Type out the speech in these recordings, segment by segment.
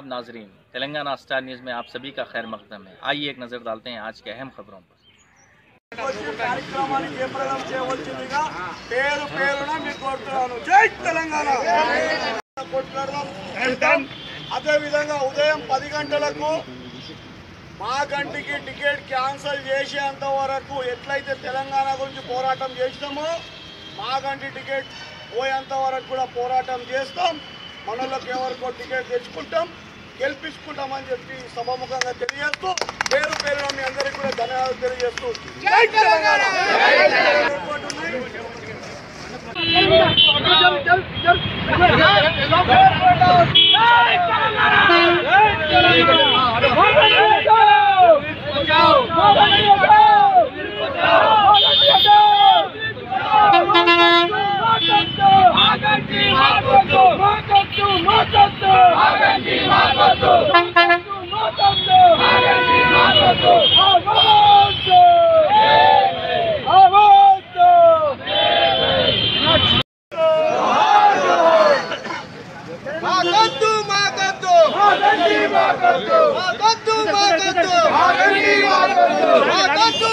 आदाब नाजरीन Telangana star news में आप सभी का खैर मकदम है आइए एक नज़र डालते हैं आज के अहम खबरों पर వచ్చి కార్యక్రమాన్ని జయప్రదం చేయవలసిందిగా పేరు పేరున మీకు కోరుతున్నాను జై తెలంగాణ కొట్లాడదాం అదే విధంగా ఉదయం పది గంటలకు మా గంటికి టికెట్ క్యాన్సిల్ చేసేంత వరకు ఎట్లయితే తెలంగాణ గురించి పోరాటం చేసినామో మా గంటి టికెట్ పోయేంత వరకు కూడా పోరాటం చేస్తాం మనలోకి ఎవరికో టికెట్ తెచ్చుకుంటాం గెలిపించుకుంటామని చెప్పి సభాముఖంగా తెలియజేస్తూ పేరు పేరున మీ అందరికీ కూడా ధన్యవాదాలు తెలియజేస్తూ జై తెలంగాణ మాకొద్దు మాకొద్దు మాకొద్దు మాకొద్దు మాకొద్దు మాకొద్దు మాకొద్దు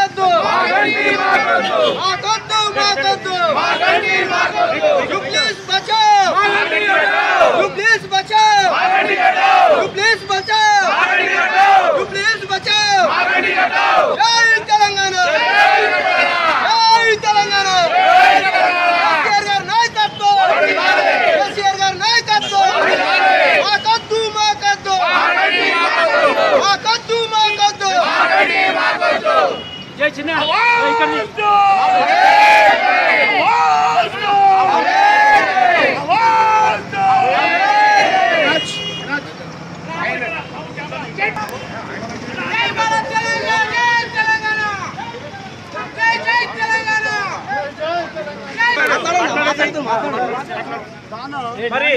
మాకొద్దు మాకొద్దు ప్లీజ్ బచావ్ ప్లీజ్ బచావ్ ప్లీజ్ బచావ్ ప్లీజ్ బచావ్ జై తెలంగాణ జై తెలంగాణ కేసీఆర్ గారి నాయకత్వం కేసీఆర్ గారి నాయకత్వం మాకొద్దు మాకొద్దు మాకొద్దు మాకొద్దు జై భారత్ తెలంగాణ జై తెలంగాణ జై జై తెలంగాణ మరి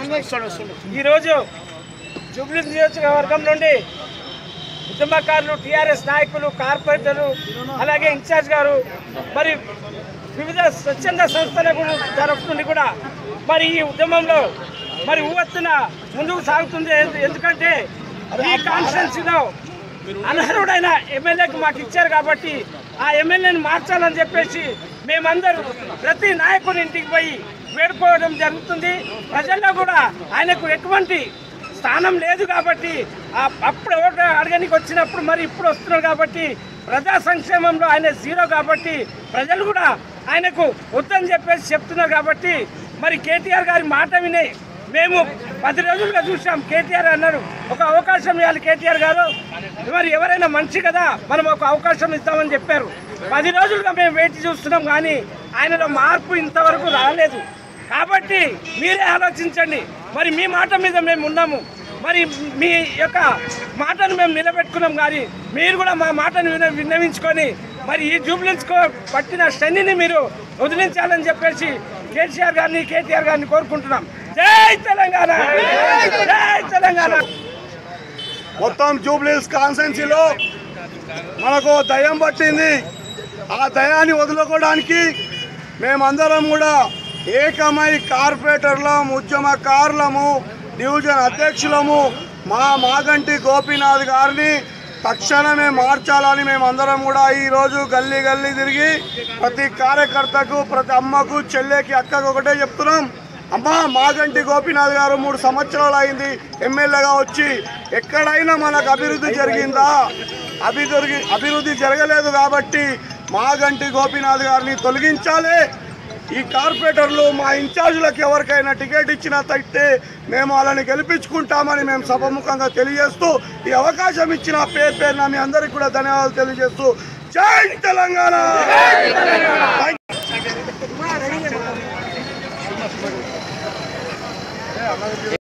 ఈరోజు జూబ్లీ నియోజకవర్గం నుండి ఉద్యమకారులు టీఆర్ఎస్ నాయకులు కార్పొరేటర్లు అలాగే ఇన్ఛార్జ్ గారు మరి వివిధ స్వచ్ఛంద సంస్థల గు- తరఫు నుండి కూడా మరి ఈ ఉద్యమంలో మరి ఊవెత్తున ముందుకు సాగుతుంది ఎందు- ఎందుకంటే ఈ కాన్స్టిట్యున్సీలో అనర్హుడైన ఎమ్మెల్యేకి మాకు ఇచ్చారు కాబట్టి ఆ ఎమ్మెల్యేని మార్చాలని చెప్పేసి మేమందరూ ప్రతి నాయకుని ఇంటికి పోయి వేడుకోవడం జరుగుతుంది ప్రజల్లో కూడా ఆయనకు ఎటువంటి స్థానం లేదు కాబట్టి ఆ- అప్పుడు ఓటు అడగనికి వచ్చినప్పుడు మరి ఇప్పుడు వస్తున్నారు కాబట్టి ప్రజా సంక్షేమంలో ఆయన జీరో కాబట్టి ప్రజలు కూడా ఆయనకు వద్దని చెప్పేసి చెప్తున్నారు కాబట్టి మరి కేటీఆర్ గారి మాట వినే మేము పది రోజులుగా చూసాం కేటీఆర్ అన్నారు ఒక అవకాశం ఇవ్వాలి కేటీఆర్ గారు మరి ఎవరైనా మనిషి కదా మనం ఒక అవకాశం ఇస్తామని చెప్పారు పది రోజులుగా మేము వేచి చూస్తున్నాం కానీ ఆయనలో మార్పు ఇంతవరకు రాలేదు కాబట్టి మీరే ఆలోచించండి మరి మీ మాట మీద మేము ఉన్నాము మరి మీ యొక్క మాటను మేము నిలబెట్టుకున్నాం కానీ మీరు కూడా మా మాటను విన విన్నవించుకొని మరి ఈ జూబ్లెన్స్కో పట్టిన శనిని మీరు వదిలించాలని చెప్పేసి కేసీఆర్ గారిని కేటీఆర్ గారిని కోరుకుంటున్నాం జై తెలంగాణ జై తెలంగాణ మొత్తం జూబ్లీస్ కాన్సెన్సీలో మనకు దయ్యం పట్టింది ఆ దయాన్ని వదులుకోవడానికి మేమందరం కూడా ఏకమై కార్పొరేటర్లం ఉద్యమకారులము డివిజన్ అధ్యక్షులము మా మాగంటి గోపీనాథ్ గారిని తక్షణమే మార్చాలని మేమందరం కూడా ఈరోజు గల్లీ గల్లీ తిరిగి ప్రతి కార్యకర్తకు ప్రతి అమ్మకు చెల్లెకి అక్కకు ఒకటే చెప్తున్నాం అమ్మా మాగంటి గోపీనాథ్ గారు మూడు సంవత్సరాలు అయింది ఎమ్మెల్యేగా వచ్చి ఎక్కడైనా మనకు అభివృద్ధి జరిగిందా అభివృద్ధి అభివృద్ధి జరగలేదు కాబట్టి మాగంటి గోపీనాథ్ గారిని తొలగించాలి ఈ కార్పొరేటర్లు మా ఇన్ఛార్జీలకు ఎవరికైనా టికెట్ ఇచ్చినా తట్టే మేము వాళ్ళని గెలిపించుకుంటామని మేము సభముఖంగా తెలియజేస్తూ ఈ అవకాశం ఇచ్చిన పేరు పేరున మీ అందరికీ కూడా ధన్యవాదాలు తెలియజేస్తూ జై తెలంగాణ Thank you.